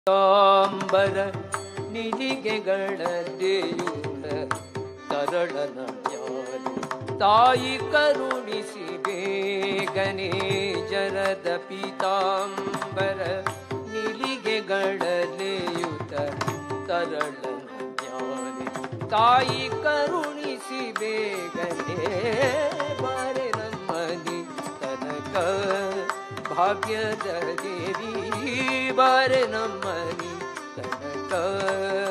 ತಾಂಬರ ನಿಲಿಗೆಗಳದ್ದೆಯುಳ ತರಳನ ಜ್ಞಾನಿ ತಾಯಿ ಕರುಣಿಸಿ ಬೇಗನೆ ಜರದ ಪೀತಾಂಬರ ನಿಲಿಗೆಗಳಲ್ಲೆಯುತ ತರಳನ ಜ್ಞಾನಿ ತಾಯಿ ಕರುಣಿಸಿ ಬೇಗನೆ ಬಾರೆ ನಮ್ಮನಿ ತನಕ ಭಾಗ್ಯದ ದೇವಿ ಬಾರೆ ನಮ್ಮನಿ ತನಕ